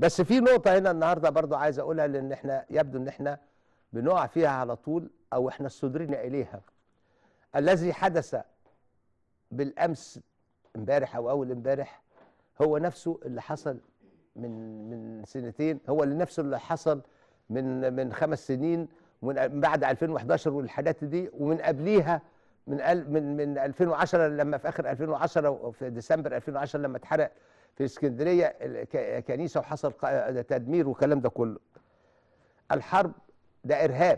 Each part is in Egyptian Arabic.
بس في نقطه هنا النهارده برضو عايز اقولها لان احنا يبدو ان احنا بنقع فيها على طول او احنا استدرنا اليها الذي حدث بالامس امبارح او اول امبارح هو نفسه اللي حصل من من سنتين هو اللي نفسه اللي حصل من من خمس سنين ومن بعد 2011 والحاجات دي ومن قبليها من ال- من من 2010 لما في اخر 2010 وفي ديسمبر 2010 لما اتحرق في اسكندريه الك- كنيسه وحصل ق- تدمير والكلام ده كله الحرب ده ارهاب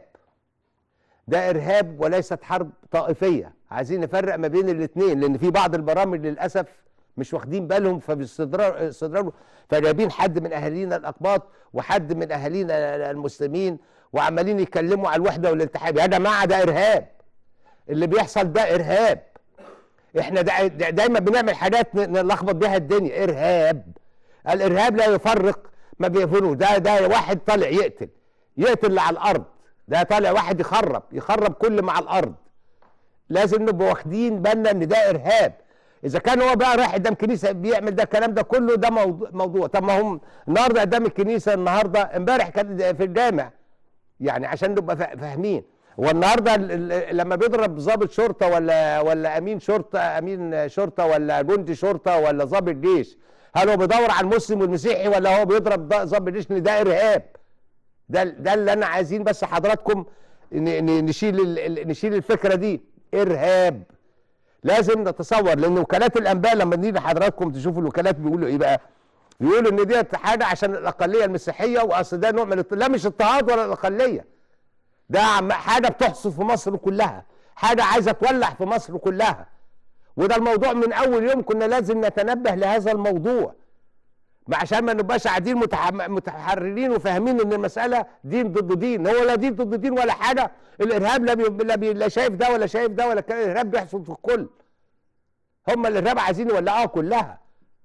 ده ارهاب وليست حرب طائفيه عايزين نفرق ما بين الاثنين لان في بعض البرامج للاسف مش واخدين بالهم فباستدرار استدرار فجايبين حد من اهالينا الاقباط وحد من اهالينا المسلمين وعمالين يتكلموا على الوحده والاتحاد يا جماعه ده ارهاب اللي بيحصل ده ارهاب احنا دا دا دايما بنعمل حاجات ن- نلخبط بيها الدنيا ارهاب الارهاب لا يفرق ما بيفرقوا ده ده واحد طالع يقتل يقتل اللي على الارض ده طالع واحد يخرب يخرب كل ما على الارض لازم نبقى واخدين بالنا ان ده ارهاب اذا كان هو بقى رايح قدام كنيسه بيعمل ده الكلام ده كله ده موضوع, موضوع. طب ما هم النهارده قدام الكنيسه النهارده امبارح كان في الجامع يعني عشان نبقى فا- فاهمين هو النهارده ال- ال- لما بيضرب ضابط شرطه ولا ولا امين شرطه امين شرطه ولا جندي شرطه ولا ضابط جيش هل هو بيدور على المسلم والمسيحي ولا هو بيضرب ض- ضابط جيش إن ده ارهاب ده ده اللي انا عايزين بس حضراتكم ن- ن- نشيل ال- ال- نشيل الفكره دي ارهاب لازم نتصور لان وكالات الانباء لما نيجي حضراتكم تشوفوا الوكالات بيقولوا ايه بقى بيقولوا ان ديت حاجه عشان الاقليه المسيحيه واصل ده نوع من الط- لا مش اضطهاد ولا الاقليه ده عم- حاجه بتحصل في مصر كلها حاجه عايزه تولع في مصر كلها وده الموضوع من اول يوم كنا لازم نتنبه لهذا الموضوع ما عشان ما نبقاش قاعدين متحم- متحررين وفاهمين ان المساله دين ضد دين هو لا دين ضد دين ولا حاجه الارهاب لا بي لا, بي لا شايف ده ولا شايف ده ولا كان الارهاب بيحصل في الكل هم الارهاب عايزين يولعوها كلها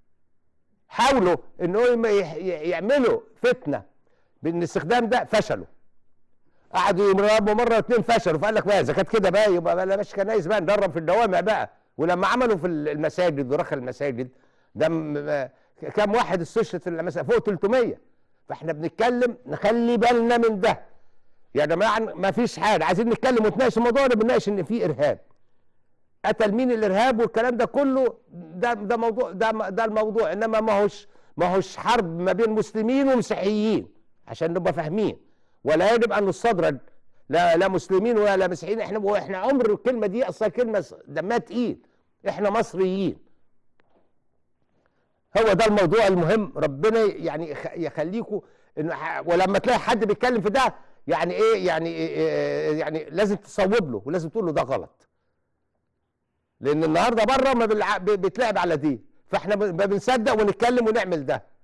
حاولوا ان هم يح- ي- يعملوا فتنه بالاستخدام ده فشلوا قعدوا يمربوا مره اتنين فشلوا فقال لك بقى اذا كانت كده بقى يبقى بقى مش كنايس بقى ندرب في الدوامع بقى ولما عملوا في المساجد ورخل المساجد ده م- م- كام واحد استشهد في المساجد فوق 300 فاحنا بنتكلم نخلي بالنا من ده يا جماعه ما فيش حاجه عايزين نتكلم ونتناقش الموضوع ده بنناقش ان في ارهاب قتل مين الارهاب والكلام ده كله ده ده موضوع ده ده الموضوع انما ما هوش ما هوش حرب ما بين مسلمين ومسيحيين عشان نبقى فاهمين ولا يجب ان نستدرج لا لا مسلمين ولا مسيحيين احنا واحنا عمر الكلمه دي اصلا كلمه س- دمها تقيل احنا مصريين هو ده الموضوع المهم ربنا يعني يخ- يخليكم انه ح- ولما تلاقي حد بيتكلم في ده يعني ايه يعني إيه يعني لازم تصوب له ولازم تقول له ده غلط لان النهارده بره ما بالع- ب- بيتلعب على دي فاحنا ب- ما بنصدق ونتكلم ونعمل ده